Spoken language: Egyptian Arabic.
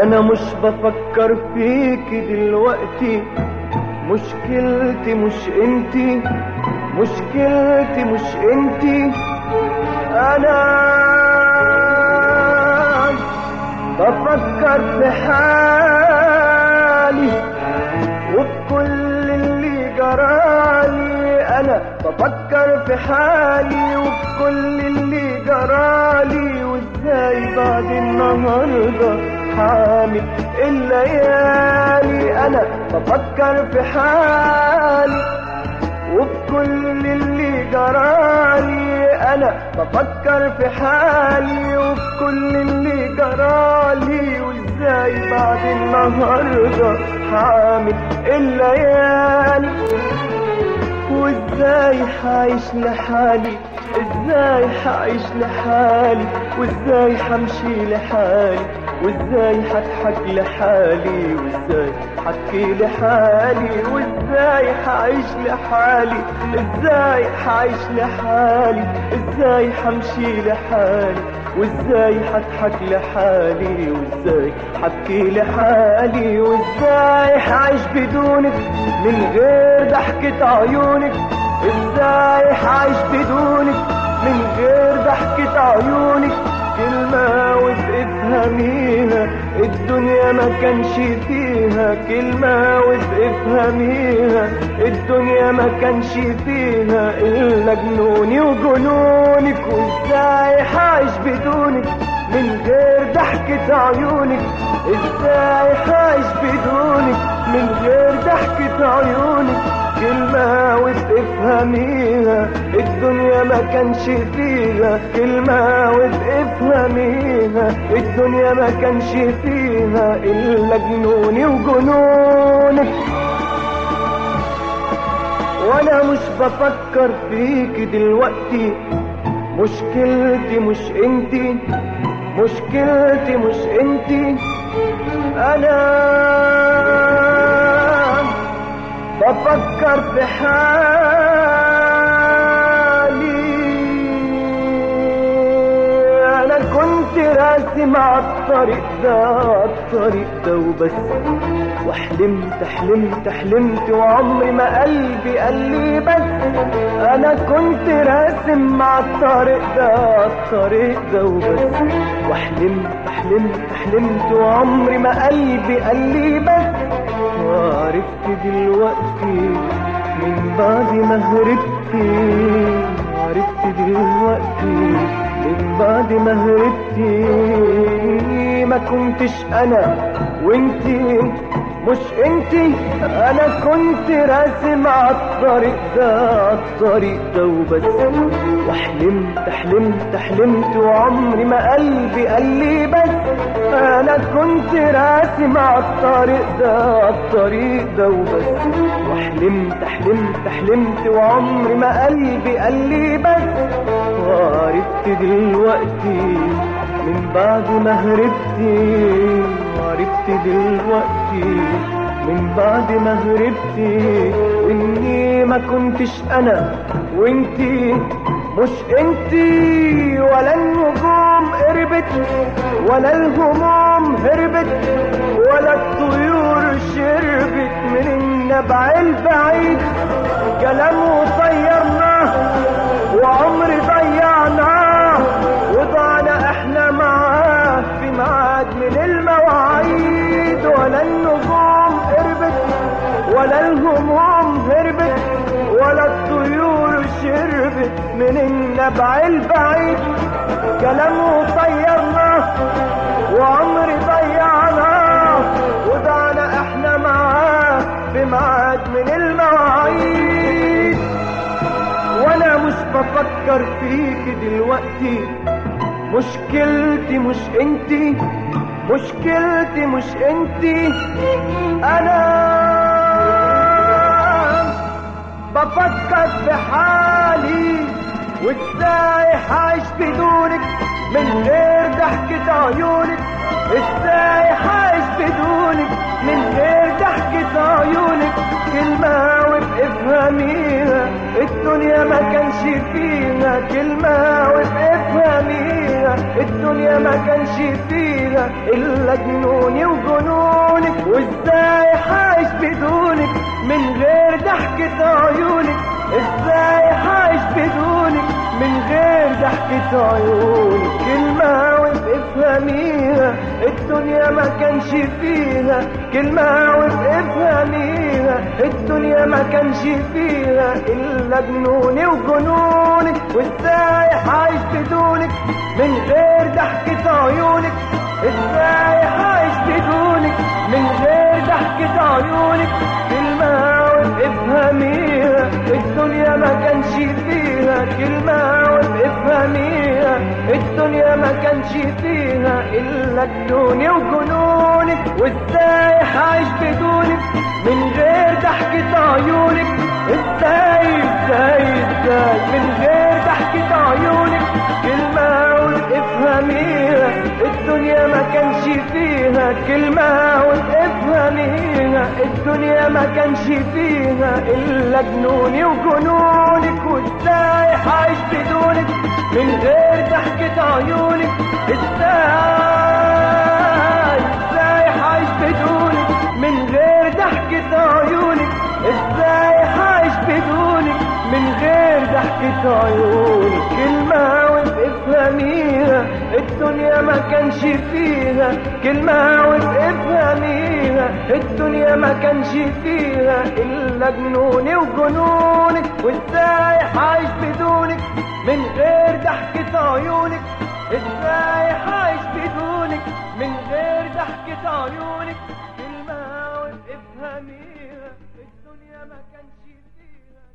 انا مش بفكر فيك دلوقتي مشكلتي مش انتي مشكلتي مش انتي انا بفكر في حالي وبكل اللي جرالي انا بفكر في حالي وبكل اللي جرالي وازاي بعد النهارده حامل الليالي انا بفكر في حالي وبكل اللي جرالي انا بفكر في حالي وبكل اللي جرالي وازاي بعد النهارده حامل الليالي وازاي حعيش لحالي ازاي حعيش لحالي وازاي حمشي لحالي وازاي حضحك لحالي وازاي حكي لحالي وازاي حعيش لحالي ازاي حعيش لحالي ازاي حمشي لحالي وازاي حضحك لحالي وازاي حبكي لحالي وازاي حعيش بدونك من غير ضحكة عيونك ازاي حعيش بدونك من غير ضحكة عيونك كلمة وتفهميها الدنيا ما كانش فيها كلمة وتفهميها الدنيا ما كانش فيها إلا جنوني وجنونك وإزاي حعيش بدونك من غير ضحكة عيونك إزاي حعيش بدونك من غير ضحكة عيونك كلمة وتفهميها الدنيا ما كانش فيها كلمة وتفهميها الدنيا ما كانش فيها إلا جنوني وجنونك وانا مش بفكر فيك دلوقتي مشكلتي مش انتي مشكلتي مش انتي انا بفكر في حالي انا كنت راسم على الطريق ده على الطريق ده وبس وحلمت حلمت حلمت وعمري ما قلبي قال لي بس انا كنت راسم مع الطريق ده على الطريق ده وبس وحلمت حلمت حلمت وعمري ما قلبي قال لي بس وعرفت دلوقتي من بعد ما هربت عرفت دلوقتي من بعد ما هربت ما كنتش انا وانتي مش انتي انا كنت راسم على الطريق ده على الطريق ده وبس وحلمت حلمت حلمت وعمري ما قلبي قال لي بس انا كنت راسم على الطريق ده على الطريق ده وبس وحلمت حلمت حلمت وعمري ما قلبي قال لي بس وعرفت دلوقتي من بعد ما هربت وعرفت دلوقتي من بعد ما هربت اني ما كنتش انا وانتي مش انتي ولا النجوم قربت ولا الهموم هربت ولا الطيور شربت من النبع البعيد كلام وطيرناه وعمر ضيعناه وضعنا احنا معاه في ميعاد من المواعيد ولا النجوم قربت ولا الهموم هربت ولا الطيور شربت من النبع البعيد كلام وطيرناه وعمر ضيعناه وضعنا احنا معاه في ميعاد من المواعيد وانا مش بفكر فيك دلوقتي مشكلتي مش انتي مشكلتي مش انتي انا بفكر في حالي وازاي حعيش بدونك من غير ضحكة عيونك ازاي حعيش بدونك من غير ضحكة عيونك كلمة وبافهميها الدنيا ما كانش فيها كلمة وبافهميها فيها الدنيا ما كانش فيها الا جنوني وجنونك وازاي عايش بدونك من غير ضحكة عيونك ازاي عايش بدونك من غير ضحكة عيونك كلمة وافهميها الدنيا ما كانش فيها كلمة وافهميها الدنيا ما كانش فيها إلا جنوني وجنونك وازاي عايش بدونك من غير ضحكة عيونك ازاي عايش بدونك من غير ضحكة عيونك كلمة وافهميها الدنيا ما كانش فيها كلمة وافهميها الدنيا ما كانش فيها إلا جنوني وجنونك وازاي عايش بدونك من غير ضحكة عيونك ازاي ازاي ازاي من غير ضحكة عيونك كلمة وافهميها الدنيا ما كانش فيها كلمة وافهميها الدنيا ما كانش فيها إلا جنوني وجنونك وازاي عايش بدونك من غير ضحكة عيونك ازاي ازاي عايش بدونك من غير ضحكة عيونك ازاي عايش بدونك من غير ضحكة عيونك كلمة وافهميها الدنيا ما كانش فيها كلمة وافهميها الدنيا ما كانش فيها إلا جنوني وجنونك وازاي عايش بدونك من غير ضحكة عيونك ازاي عايش بدونك من غير ضحكة عيونك كلمة وافهميها الدنيا ما كانش فيها